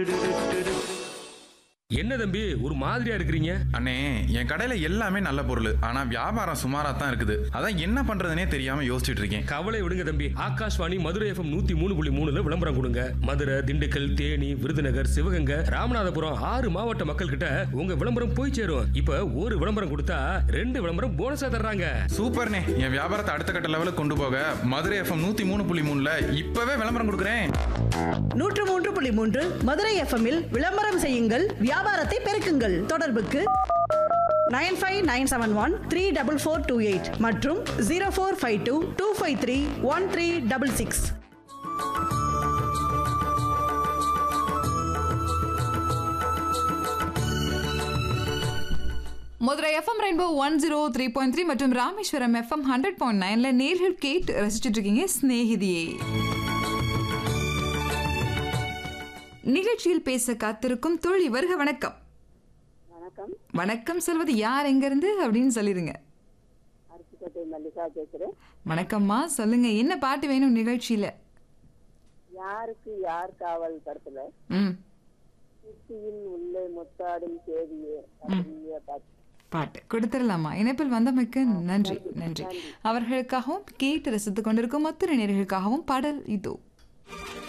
என்ன தம்பி ஒரு மாதிரியா இருக்கிறீங்க அண்ணே என் கடையில எல்லாமே நல்ல பொருள் ஆனா வியாபாரம் சுமாரா தான் இருக்குது அதான் என்ன பண்றதுனே தெரியாம யோசிச்சுட்டு இருக்கேன் கவலை விடுங்க தம்பி ஆகாஷ்வாணி மதுரை எஃப்எம் நூத்தி மூணு புள்ளி மூணுல விளம்பரம் கொடுங்க மதுரை திண்டுக்கல் தேனி விருதுநகர் சிவகங்கை ராமநாதபுரம் ஆறு மாவட்ட மக்கள் கிட்ட உங்க விளம்பரம் போய் சேரும் இப்ப ஒரு விளம்பரம் கொடுத்தா ரெண்டு விளம்பரம் போனஸா தர்றாங்க சூப்பர்ண்ணே என் வியாபாரத்தை அடுத்த கட்ட லெவலுக்கு கொண்டு போக மதுரை எஃப்எம் நூத்தி மூணு புள்ளி மூணுல இப்பவே விளம்பரம் கொடுக்குறேன் நூற்று மூன்று புள்ளி மூன்று மதுரை எஃப்எம்மில் விளம்பரம் செய்யுங்கள் வியாபாரத்தை பெருக்குங்கள் தொடர்புக்கு nine five nine seven one three double four two eight மற்றும் zero four five two two five three one three double six Madurai FM rainbow one zero three point three மற்றும் ராமேஸ்வரம் எஃப்எம் ஹண்ட்ரட் பாயிண்ட் நைன்ல நேர்கள் கேட்டு ரசிச்சுட்டு இருக்கீங்க ஸ்நேகிதியே நிகழ்ச்சியில் பேச காத்திருக்கும் தோழி வருக வணக்கம் வணக்கம் வணக்கம் சொல்வது யார் எங்கிருந்து அப்படின்னு சொல்லிடுங்க அரிசிக்கோட்டை மல்லிகா பேசுறேன் வணக்கம்மா சொல்லுங்க என்ன பாட்டு வேணும் நிகழ்ச்சியில யாருக்கு யார் காவல் படத்துல ம் சித்தியின் உள்ளே முத்தாடும் தேதியே அப்படிங்கிற பாட்டு பாட்டு கொடுத்துடலாமா இணைப்பில் வந்தமைக்கு நன்றி நன்றி அவர்களுக்காகவும் கேட்டு ரசித்துக் கொண்டிருக்கும் மொத்த நேர்களுக்காகவும் பாடல் இதோ